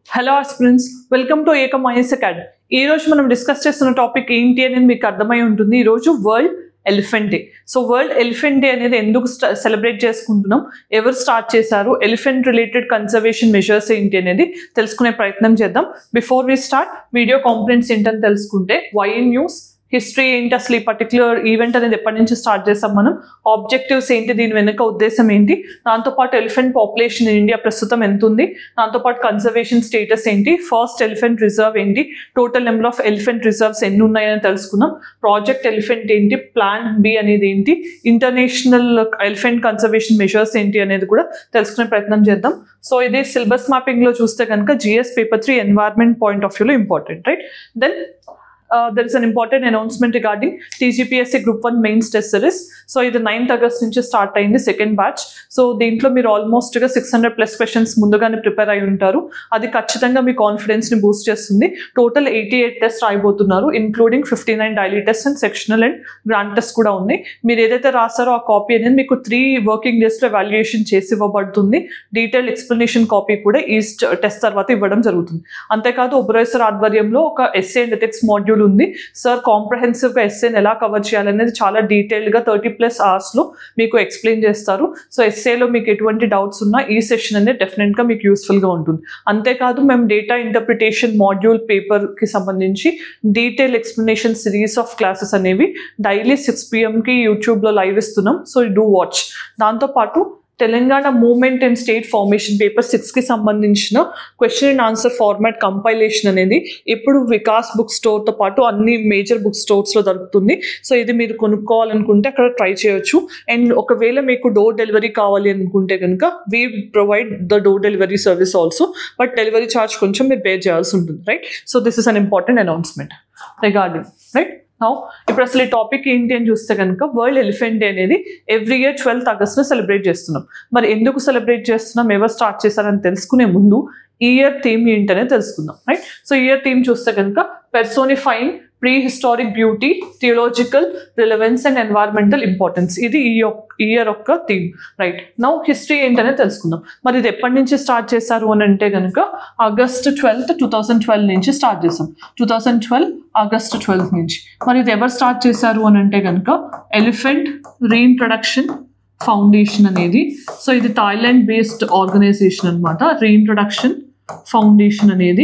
Hello aspirants welcome to Ekam IS academy ఈ రోజు మనం డిస్కస్ చేస్తున్న టాపిక్ ఏంటి అనేది మీకు అర్థమై ఉంటుంది ఈ రోజు world elephant day so world elephant day అనేది ఎందుకు సెలబ్రేట్ చేసుకుంటున్నాం ఎవరు స్టార్ట్ చేశారు ఎలిఫెంట్ రిలేటెడ్ కన్జర్వేషన్ మెజర్స్ ఏంటి అనేది తెలుసుకునే ప్రయత్నం చేద్దాం before we start video components ఏంటని తెలుసుకుంటే వై న్యూస్ హిస్టరీ ఏంటి అసలు ఈ పర్టికులర్ ఈవెంట్ అనేది ఎప్పటి నుంచి స్టార్ట్ చేస్తాం మనం ఆబ్జెక్టివ్స్ ఏంటి దీని వెనుక ఉద్దేశం ఏంటి దాంతోపాటు ఎలిఫెంట్ పాపులేషన్ ఇన్ ఇండియా ప్రస్తుతం ఎంత ఉంది దాంతోపాటు కన్జర్వేషన్ స్టేటస్ ఏంటి ఫస్ట్ ఎలిఫెంట్ రిజర్వ్ ఏంటి total number of elephant reserves ఎన్ని ఉన్నాయని తెలుసుకుందాం ప్రాజెక్ట్ ఎలిఫెంట్ ఏంటి ప్లాన్ బి అనేది ఏంటి ఇంటర్నేషనల్ ఎలిఫెంట్ కన్జర్వేషన్ మెజర్స్ ఏంటి అనేది కూడా తెలుసుకునే ప్రయత్నం చేద్దాం సో ఇది సిలబస్ మ్యాపింగ్ లో చూస్తే కనుక GS paper three environment point of వ్యూలో important right then there is an important announcement regarding TGPSC group one mains test series so ఇది నైన్త్ ఆగస్ట్ నుంచి స్టార్ట్ అయింది సెకండ్ బ్యాచ్ సో దీంట్లో మీరు ఆల్మోస్ట్గా సిక్స్ హండ్రెడ్ ప్లస్ క్వశ్చన్స్ ముందుగానే prepare అయి ఉంటారు అది ఖచ్చితంగా మీ కాన్ఫిడెన్స్ని బూస్ట్ చేస్తుంది టోటల్ ఎయిటీ ఎయిట్ టెస్ట్ రాయబోతున్నారు including fifty nine daily test and sectional and grand test కూడా ఉన్నాయి మీరు ఏదైతే రాస్తారో ఆ కాపీ అనేది మీకు త్రీ వర్కింగ్ డేస్లో వాల్యుయేషన్ చేసి ఇవ్వబడుతుంది డీటెయిల్ ఎక్స్ప్లెనేషన్ కాపీ కూడా ఈ టెస్ట్ తర్వాత ఇవ్వడం జరుగుతుంది అంతేకాదు ఒబరేసర్ ఆధ్వర్యంలో ఒక ఎస్ఏ అండ్ ఎథిక్స్ మాడ్యూల్ ఉంది సార్ కాంప్రహెన్సివ్గా ఎస్ఏని ఎలా కవర్ చేయాలనేది చాలా డీటెయిల్గా థర్టీ ప్లస్ అవర్స్లో మీకు ఎక్స్ప్లెయిన్ చేస్తారు సో ఎస్ఏలో మీకు ఎటువంటి డౌట్స్ ఉన్నా ఈ సెషన్ అనేది డెఫినెట్గా మీకు యూస్ఫుల్గా ఉంటుంది అంతేకాదు మేము డేటా ఇంటర్ప్రిటేషన్ మాడ్యూల్ పేపర్కి సంబంధించి detail explanation series of classes అనేవి డైలీ సిక్స్ పిఎంకి యూట్యూబ్లో లైవ్ ఇస్తున్నాం సో డూ వాచ్ దాంతోపాటు Telangana movement and state formation paper సిక్స్కి సంబంధించిన question and answer format compilation అనేది ఇప్పుడు వికాస్ బుక్ స్టోర్తో పాటు అన్ని మేజర్ బుక్ స్టోర్స్లో దొరుకుతుంది సో ఇది మీరు కొనుక్కోవాలనుకుంటే అక్కడ ట్రై చేయొచ్చు అండ్ ఒకవేళ మీకు డోర్ డెలివరీ కావాలి అనుకుంటే కనుక we provide the door delivery service also but delivery charge కొంచెం మీరు పే చేయాల్సి ఉంటుంది right so this is an important announcement regarding right now ఇప్పుడు అసలు ఈ టాపిక్ ఏంటి అని చూస్తే కనుక వరల్డ్ ఎలిఫెంట్ డే అనేది ఎవ్రీ ఇయర్ ట్వెల్త్ ఆగస్ట్న సెలబ్రేట్ చేస్తున్నాం మరి ఎందుకు సెలబ్రేట్ చేస్తున్నాం ఎవరు స్టార్ట్ చేశారని తెలుసుకునే ముందు ఈ ఇయర్ థీమ్ ఏంటనే తెలుసుకుందాం రైట్ సో ఇయర్ థీమ్ చూస్తే కనుక personifying prehistoric beauty theological relevance and environmental importance ఇది ఈ ఇయర్ యొక్క థీమ్ రైట్ నౌ హిస్టరీ ఏంటనే తెలుసుకుందాం మరి ఇది ఎప్పటి నుంచి స్టార్ట్ చేశారు అని అంటే కనుక August twelfth two thousand twelve నుంచి స్టార్ట్ చేసాం two thousand twelve August twelfth నుంచి మరి ఇది ఎవరు స్టార్ట్ చేశారు అని అంటే కనుక ఎలిఫెంట్ రీఇంట్రడక్షన్ ఫౌండేషన్ అనేది సో ఇది థాయిలాండ్ బేస్డ్ ఆర్గనైజేషన్ అనమాట రీఇంట్రడక్షన్ ఫౌండేషన్ అనేది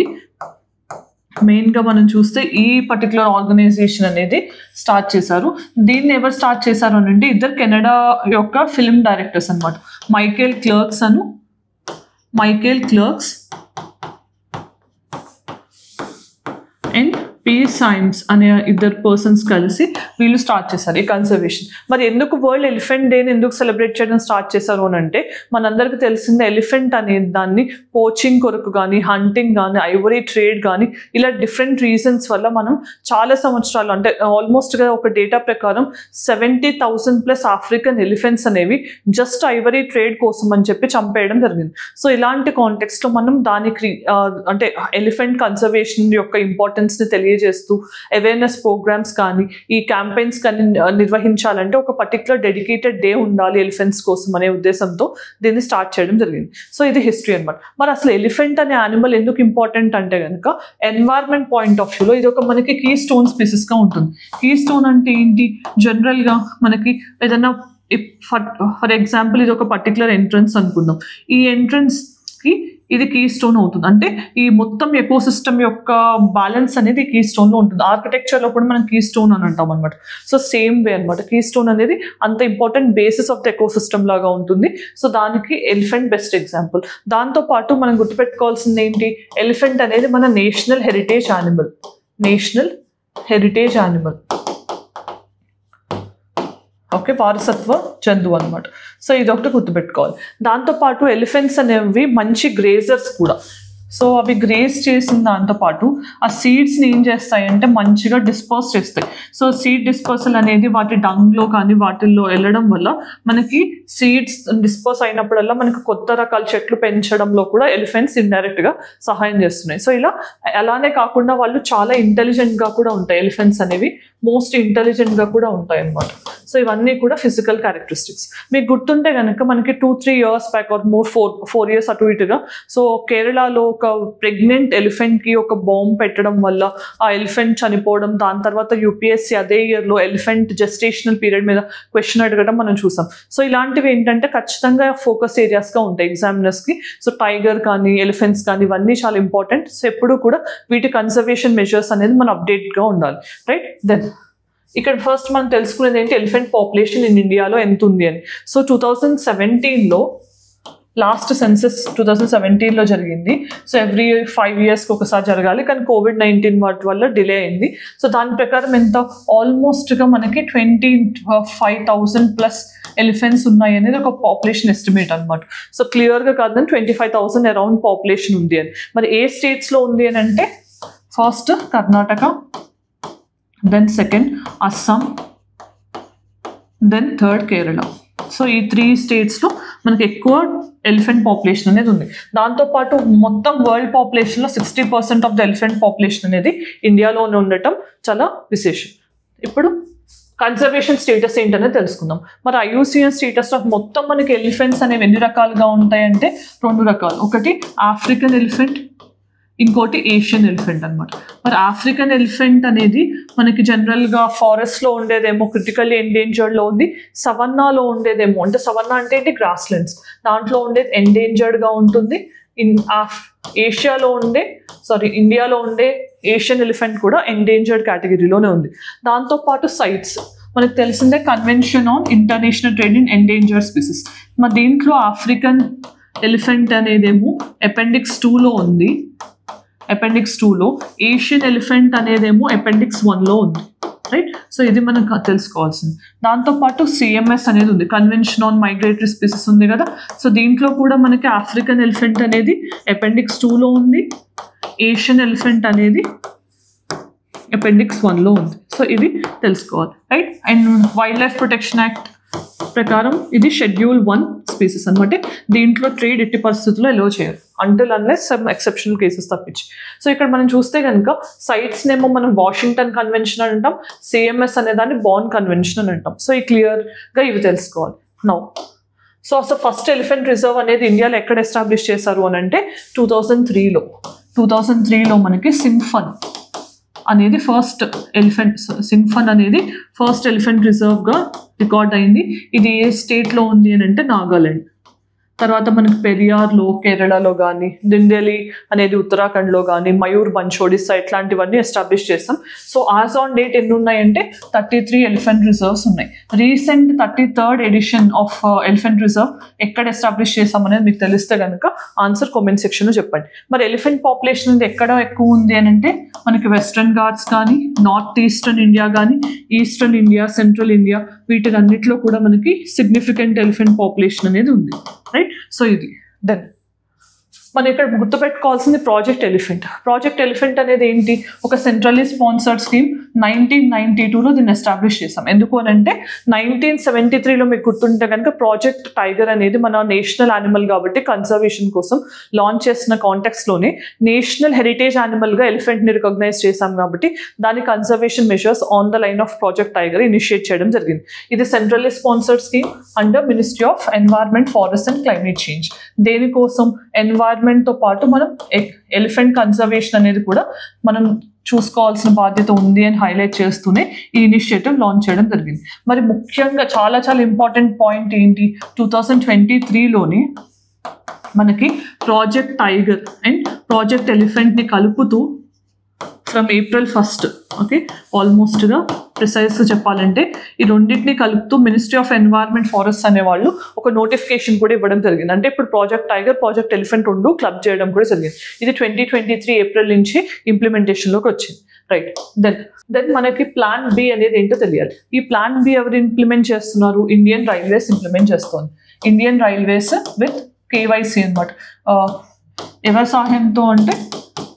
మెయిన్గా మనం చూస్తే ఈ పర్టికులర్ ఆర్గనైజేషన్ అనేది స్టార్ట్ చేశారు దీన్ని ఎవరు స్టార్ట్ చేశారు అని అంటే ఇద్దరు కెనడా యొక్క ఫిల్మ్ డైరెక్టర్స్ అనమాట మైకేల్ క్లర్క్స్ అను Michael Clarks and P Sims అనే ఇద్దరు పర్సన్స్ కలిసి వీళ్ళు స్టార్ట్ చేశారు ఈ కన్సర్వేషన్ మరి ఎందుకు వరల్డ్ ఎలిఫెంట్ డేని ఎందుకు సెలబ్రేట్ చేయడం స్టార్ట్ చేశారు అని అంటే మనందరికీ తెలిసిందే ఎలిఫెంట్ అనే దాన్ని పోచింగ్ కొరకు కానీ హంటింగ్ కానీ ఐవరీ ట్రేడ్ కానీ ఇలా డిఫరెంట్ రీజన్స్ వల్ల మనం చాలా సంవత్సరాలు అంటే ఆల్మోస్ట్గా ఒక డేటా ప్రకారం seventy thousand plus African elephants అనేవి జస్ట్ ఐవరీ ట్రేడ్ కోసం అని చెప్పి చంపేయడం జరిగింది సో ఇలాంటి కాంటెక్స్లో మనం దానికి అంటే ఎలిఫెంట్ కన్సర్వేషన్ యొక్క ఇంపార్టెన్స్ని తెలియజేస్తూ అవేర్నెస్ ప్రోగ్రామ్స్ కానీ ఈ క్యాంపెయిన్స్ కానీ నిర్వహించాలంటే ఒక పర్టికులర్ డెడికేటెడ్ డే ఉండాలి ఎలిఫెంట్స్ కోసం అనే ఉద్దేశంతో దీన్ని స్టార్ట్ చేయడం జరిగింది సో ఇది హిస్టరీ అనమాట మరి అసలు ఎలిఫెంట్ అనే యానిమల్ ఎందుకు ఇంపార్టెంట్ అంటే కనుక ఎన్వైర్న్మెంట్ పాయింట్ ఆఫ్ వ్యూలో ఇది ఒక మనకి కీ స్టోన్ స్పీసెస్గా ఉంటుంది కీ స్టోన్ అంటే ఏంటి జనరల్గా మనకి ఏదైనా ఫర్ ఫర్ ఎగ్జాంపుల్ ఇది ఒక పర్టికులర్ ఎంట్రన్స్ అనుకుందాం ఈ ఎంట్రన్స్కి ఇది కీ స్టోన్ అవుతుంది అంటే ఈ మొత్తం ఎకో సిస్టమ్ యొక్క బ్యాలెన్స్ అనేది కీ స్టోన్లో ఉంటుంది ఆర్కిటెక్చర్లో కూడా మనం కీ స్టోన్ అని అంటాం అనమాట సో సేమ్ వే అనమాట కీ స్టోన్ అనేది అంత important basis of the ecosystem లాగా ఉంటుంది సో దానికి ఎలిఫెంట్ బెస్ట్ ఎగ్జాంపుల్ దాంతోపాటు మనం గుర్తుపెట్టుకోవాల్సింది ఏంటి ఎలిఫెంట్ అనేది మన national heritage animal national heritage animal okay వారసత్వ జంతువు అనమాట సో ఇది ఒకటి గుర్తుపెట్టుకోవాలి దాంతోపాటు ఎలిఫెంట్స్ అనేవి మంచి గ్రేజర్స్ కూడా సో అవి గ్రేస్ చేసిన దాంతోపాటు ఆ సీడ్స్ని ఏం చేస్తాయంటే మంచిగా డిస్పోజ్ చేస్తాయి సో సీడ్ డిస్పోజల్ అనేది వాటి డంగ్లో కానీ వాటిల్లో వెళ్ళడం వల్ల మనకి సీడ్స్ డిస్పోజ్ అయినప్పుడల్లా మనకి కొత్త రకాల చెట్లు పెంచడంలో కూడా ఎలిఫెంట్స్ ఇండైరెక్ట్గా సహాయం చేస్తున్నాయి సో ఇలా అలానే కాకుండా వాళ్ళు చాలా ఇంటెలిజెంట్గా కూడా ఉంటాయి ఎలిఫెంట్స్ అనేవి మోస్ట్ ఇంటెలిజెంట్గా కూడా ఉంటాయి అన్నమాట సో ఇవన్నీ కూడా ఫిజికల్ క్యారెక్టరిస్టిక్స్ మీకు గుర్తుంటే కనుక మనకి two three years back or more four four years అటు ఇటుగా సో కేరళలో ఒక ప్రెగ్నెంట్ ఎలిఫెంట్కి ఒక బాంబ్ పెట్టడం వల్ల ఆ ఎలిఫెంట్ చనిపోవడం దాని తర్వాత యూపీఎస్సీ అదే ఇయర్లో ఎలిఫెంట్ జెస్టేషనల్ పీరియడ్ మీద క్వశ్చన్ అడగడం మనం చూసాం సో ఇలాంటివి ఏంటంటే ఖచ్చితంగా ఫోకస్ ఏరియాస్గా ఉంటాయి ఎగ్జామినర్స్కి సో టైగర్ కానీ ఎలిఫెంట్స్ కానీ ఇవన్నీ చాలా ఇంపార్టెంట్ సో ఎప్పుడు కూడా వీటి కన్సర్వేషన్ మెజర్స్ అనేది మనం అప్డేట్గా ఉండాలి రైట్ దెన్ ఇక్కడ ఫస్ట్ మనం తెలుసుకునేది ఏంటి ఎలిఫెంట్ పాపులేషన్ ఇన్ ఇండియాలో ఎంత ఉంది అని సో టూ థౌజండ్ సెవెంటీన్లో లాస్ట్ సెన్సెస్ టూ థౌజండ్ సెవెంటీన్లో జరిగింది సో ఎవ్రీ ఫైవ్ ఇయర్స్కి ఒకసారి జరగాలి కానీ కోవిడ్ నైన్టీన్ వాటి వల్ల డిలే అయింది సో దాని ప్రకారం ఎంత ఆల్మోస్ట్గా మనకి twenty five thousand plus elephants ఉన్నాయి అనేది ఒక పాపులేషన్ ఎస్టిమేట్ అనమాట సో క్లియర్గా కాదని twenty five thousand around population ఉంది అని మరి ఏ స్టేట్స్లో ఉంది అని అంటే first Karnataka then second Assam then third Kerala so ఈ త్రీ స్టేట్స్లో మనకి ఎక్కువ ఎలిఫెంట్ పాపులేషన్ అనేది ఉంది దాంతోపాటు మొత్తం వరల్డ్ పాపులేషన్లో sixty percent of the elephant population అనేది ఇండియాలోనే ఉండటం చాలా విశేషం ఇప్పుడు కన్జర్వేషన్ స్టేటస్ ఏంటనేది తెలుసుకుందాం మరి ఐయూసిఎన్ స్టేటస్లో మొత్తం మనకి ఎలిఫెంట్స్ అనేవి ఎన్ని రకాలుగా ఉంటాయంటే రెండు రకాలు ఒకటి ఆఫ్రికన్ ఎలిఫెంట్ ఇంకోటి ఏషియన్ ఎలిఫెంట్ అనమాట మరి ఆఫ్రికన్ ఎలిఫెంట్ అనేది మనకి జనరల్గా ఫారెస్ట్లో ఉండేదేమో క్రిటికల్లీ ఎండేంజర్డ్లో ఉంది సవన్నాలో ఉండేదేమో అంటే సవన్నా అంటే ఏంటి గ్రాస్ లెన్స్ దాంట్లో ఉండేది ఎండేంజర్డ్గా ఉంటుంది ఇన్ ఆఫ్ ఏషియాలో ఉండే సారీ ఇండియాలో ఉండే ఏషియన్ ఎలిఫెంట్ కూడా ఎండేంజర్డ్ కేటగిరీలోనే ఉంది దాంతోపాటు సైట్స్ మనకు తెలిసిందే convention on international trade in endangered species మరి దీంట్లో ఆఫ్రికన్ ఎలిఫెంట్ అనేదేమో అపెండిక్స్ టూలో ఉంది అపెండిక్స్ టూలో ఏషియన్ ఎలిఫెంట్ అనేదేమో అపెండిక్స్ వన్లో ఉంది రైట్ సో ఇది మనం క- తెలుసుకోవాల్సింది దాంతోపాటు సిఎంఎస్ అనేది ఉంది కన్వెన్షన్ ఆన్ మైగ్రేటరీ స్పీసెస్ ఉంది కదా సో దీంట్లో కూడా మనకి ఆఫ్రికన్ ఎలిఫెంట్ అనేది అపెండిక్స్ టూలో ఉంది ఏషియన్ ఎలిఫెంట్ అనేది అపెండిక్స్ వన్లో ఉంది సో ఇది తెలుసుకోవాలి right and wildlife protection act ప్రకారం ఇది షెడ్యూల్ వన్ స్పీసెస్ అనమాట దీంట్లో ట్రేడ్ ఎట్టి పరిస్థితుల్లో ఎలో చేయరు until unless some exceptional cases తప్పించి సో ఇక్కడ మనం చూస్తే కనుక సైట్స్ నేమో మనం వాషింగ్టన్ కన్వెన్షన్ అని అంటాం సిఎంఎస్ అనే దాన్ని బాన్ కన్వెన్షన్ అని అంటాం సో ఈ క్లియర్గా ఇవి తెలుసుకోవాలి నౌ సో అసలు ఫస్ట్ ఎలిఫెంట్ రిజర్వ్ అనేది ఇండియాలో ఎక్కడ ఎస్టాబ్లిష్ చేశారు అని అంటే టూ థౌజండ్ త్రీలో టూ థౌజండ్ త్రీలో మనకి సింఫన్ అనేది ఫస్ట్ ఎలిఫెంట్ సింఫన్ అనేది ఫస్ట్ ఎలిఫెంట్ రిజర్వ్గా రికార్డ్ అయింది ఇది ఏ స్టేట్లో ఉంది అని అంటే నాగాలాండ్ తర్వాత మనకి పెరియార్లో కేరళలో కానీ దిండేలి అనేది ఉత్తరాఖండ్లో కానీ మయూర్ బంచ్ ఒడిస్సా ఇట్లాంటివన్నీ ఎస్టాబ్లిష్ చేస్తాం సో ఆస్ ఆన్ డేట్ ఎన్ని ఉన్నాయంటే థర్టీ త్రీ ఎలిఫెంట్ రిజర్వ్స్ ఉన్నాయి recent thirty third edition of elephant reserve ఎక్కడ ఎస్టాబ్లిష్ చేసాం అనేది మీకు తెలిస్తే కనుక ఆన్సర్ కామెంట్ సెక్షన్లో చెప్పండి మరి ఎలిఫెంట్ పాపులేషన్ అనేది ఎక్కడ ఎక్కువ ఉంది అని అంటే మనకి వెస్ట్రన్ ఘాట్స్ కానీ నార్త్ ఈస్టర్న్ ఇండియా కానీ ఈస్టర్న్ ఇండియా సెంట్రల్ ఇండియా వీటిలన్నిటిలో కూడా మనకి సిగ్నిఫికెంట్ ఎలిఫెంట్ పాపులేషన్ అనేది ఉంది రైట్ సో ఇది దెన్ మనం ఇక్కడ గుర్తుపెట్టుకోవాల్సింది ప్రాజెక్ట్ ఎలిఫెంట్ ప్రాజెక్ట్ ఎలిఫెంట్ అనేది ఏంటి ఒక centrally sponsored scheme nineteen ninety టూలో దీన్ని ఎస్టాబ్లిష్ చేసాం ఎందుకు అని అంటే నైన్టీన్ సెవెంటీ త్రీలో మీకు గుర్తుంటే కనుక ప్రాజెక్ట్ టైగర్ అనేది మన నేషనల్ యానిమల్ కాబట్టి కన్సర్వేషన్ కోసం లాంచ్ చేసిన కాంటెక్స్లోనే నేషనల్ హెరిటేజ్ యానిమల్గా ఎలిఫెంట్ని రికగ్నైజ్ చేశాం కాబట్టి దాని conservation measures on the line of project tiger initiate చేయడం జరిగింది ఇది centrally sponsored scheme under ministry of environment forest and climate change దేనికోసం ఎన్వైర్న్మెంట్తో పాటు మనం ఎలిఫెంట్ కన్సర్వేషన్ అనేది కూడా మనం చూసుకోవాల్సిన బాధ్యత ఉంది అని హైలైట్ చేస్తూనే ఈ ఇనిషియేటివ్ లాంచ్ చేయడం జరిగింది మరి ముఖ్యంగా చాలా చాలా ఇంపార్టెంట్ పాయింట్ ఏంటి టూ థౌజండ్ ట్వంటీ త్రీలోని మనకి ప్రాజెక్ట్ టైగర్ అండ్ ప్రాజెక్ట్ ఎలిఫెంట్ని కలుపుతూ ఫ్రమ్ ఏప్రిల్ ఫస్ట్ ఓకే ఆల్మోస్ట్గా ప్రిసైజ్గా చెప్పాలంటే ఈ రెండింటిని కలుపుతూ మినిస్ట్రీ ఆఫ్ ఎన్వైర్న్మెంట్ ఫారెస్ట్ అనేవాళ్ళు ఒక నోటిఫికేషన్ కూడా ఇవ్వడం జరిగింది అంటే ఇప్పుడు ప్రాజెక్ట్ టైగర్ ప్రాజెక్ట్ ఎలిఫెంట్ రెండు క్లబ్ చేయడం కూడా జరిగింది ఇది ట్వంటీ ట్వంటీ త్రీ ఏప్రిల్ నుంచి ఇంప్లిమెంటేషన్లోకి వచ్చింది రైట్ దెన్ దెన్ మనకి ప్లాన్ బి అనేది ఏంటో తెలియాలి ఈ ప్లాన్ బి ఎవరు ఇంప్లిమెంట్ చేస్తున్నారు ఇండియన్ రైల్వేస్ ఇంప్లిమెంట్ చేస్తుంది ఇండియన్ రైల్వేస్ విత్ కేవైసీ అనమాట ఎవరి సహాయంతో అంటే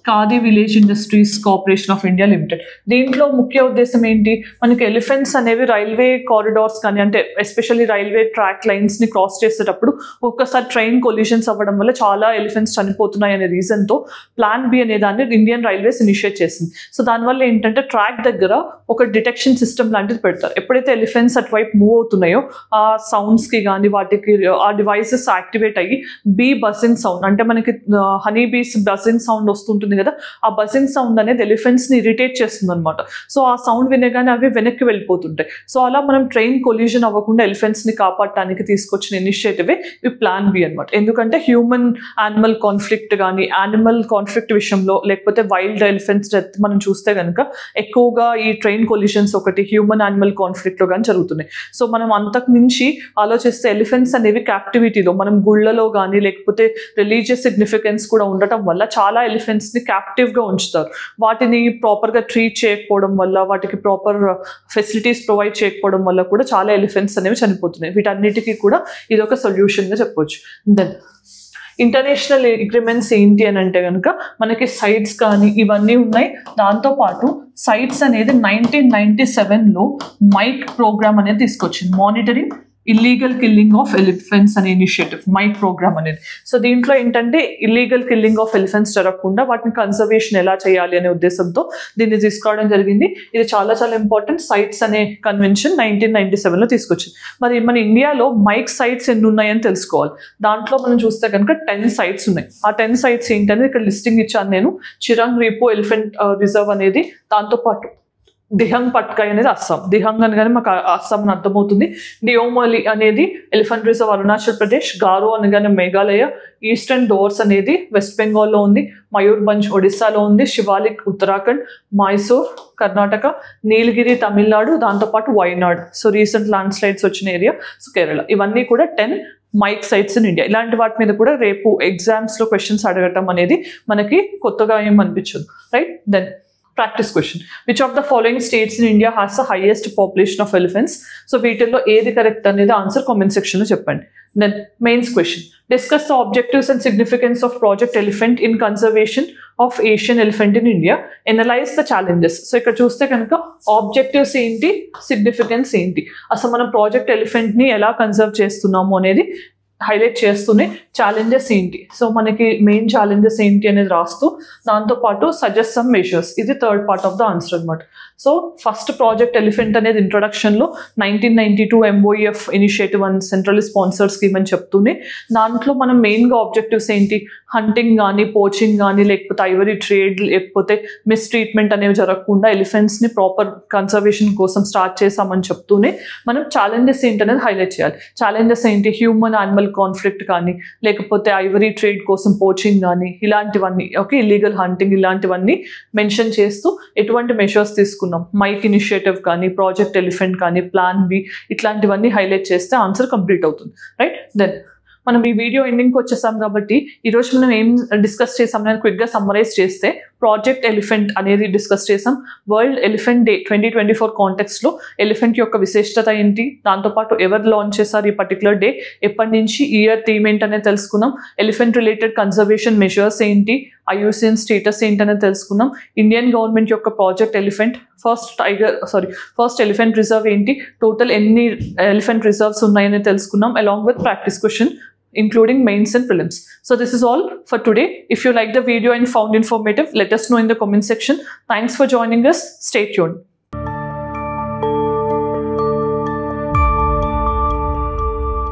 Khadi village industries corporation of India limited దీంట్లో ముఖ్య ఉద్దేశం ఏంటి మనకి ఎలిఫెంట్స్ అనేవి రైల్వే కారిడార్స్ కానీ అంటే ఎస్పెషల్లీ రైల్వే ట్రాక్ లైన్స్ ని క్రాస్ చేసేటప్పుడు ఒక్కసారి ట్రైన్ కొల్యూషన్స్ అవ్వడం వల్ల చాలా ఎలిఫెంట్స్ చనిపోతున్నాయి అనే రీజన్తో ప్లాన్ బి అనే దాన్ని ఇండియన్ రైల్వేస్ ఇనిషియేట్ చేసింది సో దానివల్ల ఏంటంటే ట్రాక్ దగ్గర ఒక డిటెక్షన్ సిస్టమ్ లాంటిది పెడతారు ఎప్పుడైతే ఎలిఫెంట్స్ అటువైపు మూవ్ అవుతున్నాయో ఆ సౌండ్స్కి కానీ వాటికి ఆ డివైసెస్ యాక్టివేట్ అయ్యి బీ బస్సింగ్ సౌండ్ అంటే మనకి హనీ బీస్ బస్సింగ్ సౌండ్ వస్తుంటుంది కదా ఆ బస్సింగ్ సౌండ్ అనేది ఎలిఫెంట్స్ని ఇరిటేట్ చేస్తుంది అనమాట సో ఆ సౌండ్ వినగానే అవి వెనక్కి వెళ్ళిపోతుంటాయి సో అలా మనం ట్రైన్ కొల్యూజన్ అవ్వకుండా ఎలిఫెంట్స్ని కాపాడటానికి తీసుకొచ్చిన ఇనిషియేటివే ఈ ప్లాన్ బి అనమాట ఎందుకంటే హ్యూమన్ యానిమల్ కాన్ఫ్లిక్ట్ కానీ యానిమల్ కాన్ఫ్లిక్ట్ విషయంలో లేకపోతే వైల్డ్ ఎలిఫెంట్స్ డెత్ మనం చూస్తే కనుక ఎక్కువగా ఈ ట్రైన్ కొల్యూషన్స్ ఒకటి హ్యూమన్ యానిమల్ కాన్ఫ్లిక్ట్లో కానీ జరుగుతున్నాయి సో మనం అంతకు మించి ఆలోచిస్తే ఎలిఫెంట్స్ అనేవి క్యాప్టివిటీలో మనం గుళ్ళలో కానీ లేకపోతే రిలీజియస్ సిగ్నిఫికెన్స్ కూడా ఉండటం వల్ల చాలా ఎలిఫెంట్స్ని క్యాప్టివ్గా ఉంచుతారు వాటిని ప్రాపర్గా ట్రీట్ చేయకపోవడం వల్ల వాటికి ప్రాపర్ ఫెసిలిటీస్ ప్రొవైడ్ చేయకపోవడం వల్ల కూడా చాలా ఎలిఫెంట్స్ అనేవి చనిపోతున్నాయి వీటన్నిటికీ కూడా ఇది ఒక సొల్యూషన్గా చెప్పొచ్చు దెన్ ఇంటర్నేషనల్ అగ్రిమెంట్స్ ఏంటి అని అంటే కనుక మనకి సైట్స్ కానీ ఇవన్నీ ఉన్నాయి దాంతోపాటు సైట్స్ అనేది నైన్టీన్ నైన్టీ సెవెన్లో మైక్ ప్రోగ్రామ్ అనేది తీసుకొచ్చింది monitoring illegal killing of elephants అనే ఇనిషియేటివ్ మైక్ ప్రోగ్రామ్ అనేది సో దీంట్లో ఏంటంటే ఇల్లీగల్ కిల్లింగ్ ఆఫ్ ఎలిఫెంట్స్ జరగకుండా వాటిని కన్సర్వేషన్ ఎలా చేయాలి అనే ఉద్దేశంతో దీన్ని తీసుకోవడం జరిగింది ఇది చాలా చాలా ఇంపార్టెంట్ సైట్స్ అనే కన్వెన్షన్ నైన్టీన్ నైన్టీ సెవెన్లో తీసుకొచ్చింది మరి మన ఇండియాలో మైక్ సైట్స్ ఎన్ని ఉన్నాయని తెలుసుకోవాలి దాంట్లో మనం చూస్తే కనుక టెన్ సైట్స్ ఉన్నాయి ఆ టెన్ సైట్స్ ఏంటనేది ఇక్కడ లిస్టింగ్ ఇచ్చాను నేను చిరంగ్ రీపో ఎలిఫెంట్ రిజర్వ్ అనేది దాంతోపాటు దిహంగ్ పట్కాయ్ అనేది అస్సాం దిహంగ్ అనగానే మాకు ఆ- అస్సాం అని అర్థమవుతుంది డియోమలి అనేది ఎలిఫెంట్ రిజర్వ్ అరుణాచల్ ప్రదేశ్ గారో అనగానే మేఘాలయ ఈస్టర్న్ డోర్స్ అనేది వెస్ట్ బెంగాల్లో ఉంది మయూర్భంజ్ ఒడిస్సాలో ఉంది శివాలిక్ ఉత్తరాఖండ్ మైసూర్ కర్ణాటక నీలగిరి తమిళనాడు దాంతోపాటు Wayanad so recent landslides వచ్చిన ఏరియా సో కేరళ ఇవన్నీ కూడా ten mike sites in India ఇలాంటి వాటి మీద కూడా రేపు ఎగ్జామ్స్లో క్వశ్చన్స్ అడగటం అనేది మనకి కొత్తగా ఏం అనిపించదు right then practice question which of the following states in India has the highest population of elephants so వీటిల్లో ఏది కరెక్ట్ అనేది ఆన్సర్ కామెంట్ సెక్షన్లో చెప్పండి then mains question discuss the objectives and significance of project elephant in conservation of Asian elephant in India analyse the challenges so ఇక్కడ చూస్తే కనుక objectives ఏంటి significance ఏంటి అసలు మనం ప్రాజెక్ట్ ఎలిఫెంట్ని ఎలా కన్సర్వ్ చేస్తున్నాము అనేది హైలైట్ చేస్తూనే ఛాలెంజెస్ ఏంటి సో మనకి మెయిన్ ఛాలెంజెస్ ఏంటి అనేది రాస్తూ దాంతోపాటు సజెస్ట్ సమ్ మెషర్స్ ఇది third part of the answer అనమాట సో ఫస్ట్ ప్రాజెక్ట్ ఎలిఫెంట్ అనేది ఇంట్రొడక్షన్లో nineteen ninety two MoEF initiative and central sponsor scheme అని చెప్తూనే దాంట్లో మనం మెయిన్గా ఆబ్జెక్టివ్స్ ఏంటి హంటింగ్ కానీ పోచింగ్ కానీ లేకపోతే ఐవరీ ట్రేడ్ లేకపోతే మిస్ ట్రీట్మెంట్ అనేవి జరగకుండా ఎలిఫెంట్స్ని ప్రాపర్ కన్సర్వేషన్ కోసం స్టార్ట్ చేసామని చెప్తూనే మనం ఛాలెంజెస్ ఏంటనేది హైలైట్ చేయాలి ఛాలెంజెస్ ఏంటి హ్యూమన్ యానిమల్ కాన్ఫ్లిక్ట్ కానీ లేకపోతే ఐవరీ ట్రేడ్ కోసం పోచింగ్ కానీ ఇలాంటివన్నీ ఓకే ఇల్లీగల్ హంటింగ్ ఇలాంటివన్నీ మెన్షన్ చేస్తూ ఎటువంటి మెషర్స్ తీసుకున్నాం మైక్ ఇనిషియేటివ్ కానీ ప్రాజెక్ట్ ఎలిఫెంట్ కానీ ప్లాన్ బి ఇట్లాంటివన్నీ హైలైట్ చేస్తే ఆన్సర్ కంప్లీట్ అవుతుంది రైట్ దెన్ మనం ఈ వీడియో ఎండింగ్కి వచ్చేసాం కాబట్టి ఈరోజు మనం ఏం డిస్కస్ చేసాం నేను క్విక్గా సమ్మరైజ్ చేస్తే ప్రాజెక్ట్ ఎలిఫెంట్ అనేది డిస్కస్ చేసాం world elephant day twenty twenty four కాంటెక్స్లో ఎలిఫెంట్ యొక్క విశిష్టత ఏంటి దాంతోపాటు ఎవరు లాంచ్ చేశారు ఈ పర్టికులర్ డే ఎప్పటి నుంచి ఇయర్ థీమ్ ఏంటనేది తెలుసుకున్నాం ఎలిఫెంట్ రిలేటెడ్ కన్జర్వేషన్ మెషర్స్ ఏంటి ఐయూసిఎన్ స్టేటస్ ఏంటనేది తెలుసుకున్నాం ఇండియన్ గవర్నమెంట్ యొక్క project elephant first tiger sorry first elephant reserve ఏంటి టోటల్ ఎన్ని ఎలిఫెంట్ రిజర్వ్స్ ఉన్నాయని తెలుసుకున్నాం along with practice question including mains and prelims. So this is all for today. If you like the video and found informative, let us know in the comment section. Thanks for joining us. Stay tuned.